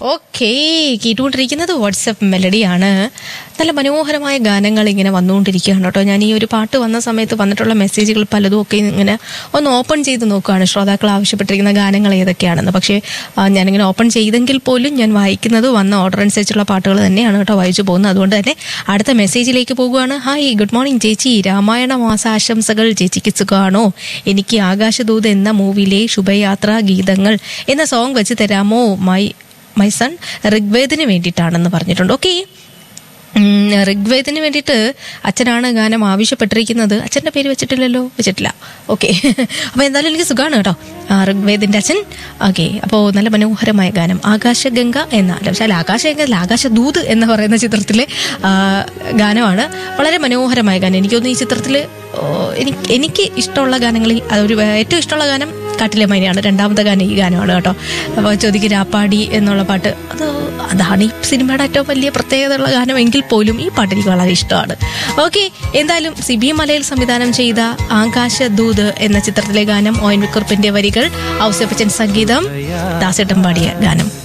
okay കേട്ടുകൊണ്ടിരിക്കുന്നത് WhatsApp മെലഡിയാണ് നല്ല മനോഹരമായ ഗാനങ്ങൾ ഇങ്ങനെ വന്നുകൊണ്ടിരിക്കുകയാണ് കേട്ടോ ഞാൻ ഈ ഒരു പാട്ട് വന്ന സമയത്ത് വന്നിട്ടുള്ള മെസ്സേജുകൾ പലതും ഒക്കെ ഇങ്ങനെ ഒന്ന് ഓപ്പൺ ചെയ്ത് നോക്കുകയാണ് ശ്രോതാക്കൾ ആവശ്യപ്പെട്ടിരിക്കുന്ന ഗാനങ്ങൾ ഏതൊക്കെയാണെന്ന് പക്ഷേ ആ, ഞാനിങ്ങനെ ഓപ്പൺ ചെയ്തെങ്കിൽ പോലും ഞാൻ വായിക്കുന്നത് വന്ന ഓർഡർ അനുസരിച്ചുള്ള പാട്ടുകൾ തന്നെയാണ് കേട്ടോ വായിച്ചു പോകുന്നത് അതുകൊണ്ട് തന്നെ അടുത്ത മെസ്സേജിലേക്ക് പോകുകയാണ് ഹായ് ഗുഡ് മോർണിംഗ് ചേച്ചി രാമായണ മാസാശംസകൾ ചേച്ചിക്ക് സുഖമാണോ എനിക്ക് ആകാശദൂത് എന്ന മൂവിയിലെ ശുഭയാത്ര ഗീതങ്ങൾ എന്ന സോങ് വെച്ച് തരാമോ മൈ മൈ സൺ ഋഗ്വേദിന് വേണ്ടിയിട്ടാണെന്ന് പറഞ്ഞിട്ടുണ്ട് ഓക്കെ ഋഗ്വേദിന് വേണ്ടിയിട്ട് അച്ഛനാണ് ഗാനം ആവശ്യപ്പെട്ടിരിക്കുന്നത് അച്ഛൻ്റെ പേര് വെച്ചിട്ടില്ലല്ലോ വെച്ചിട്ടില്ല ഓക്കെ അപ്പോൾ എന്തായാലും എനിക്ക് സുഖമാണ് കേട്ടോ ആ, ഋഗ്വേദിൻ്റെ അച്ഛൻ ഓക്കെ അപ്പോൾ നല്ല മനോഹരമായ ഗാനം ആകാശഗംഗ എന്ന അല്ല പക്ഷേ അല്ല ആകാശഗംഗ അല്ല ആകാശദൂത് എന്ന് പറയുന്ന ചിത്രത്തിലെ ആ, ഗാനമാണ് വളരെ മനോഹരമായ ഗാനം എനിക്കൊന്ന് ഈ ചിത്രത്തിൽ എനിക്ക് എനിക്ക് ഇഷ്ടമുള്ള ഗാനങ്ങളിൽ അതൊരു ഏറ്റവും ഇഷ്ടമുള്ള ഗാനം കാട്ടിലെ മൈനയാണ് രണ്ടാമത്തെ ഗാനം ഈ ഗാനമാണ് കേട്ടോ അപ്പോൾ ചോദിക്ക് രാപ്പാടി എന്നുള്ള പാട്ട് അത് അതാണ് ഈ സിനിമയുടെ ഏറ്റവും വലിയ പ്രത്യേകതയുള്ള ഗാനം എങ്കിൽ പോലും ഈ പാട്ട് എനിക്ക് വളരെ ഇഷ്ടമാണ് ഓക്കെ എന്തായാലും സിബി മലയിൽ സംവിധാനം ചെയ്ത ആകാശദൂത് എന്ന ചിത്രത്തിലെ ഗാനം ഒ എൻ വിക്കുറിപ്പിന്റെ വരികൾ ഔസപ്പച്ചൻ സംഗീതം ദാസേട്ടൻ പാടിയ ഗാനം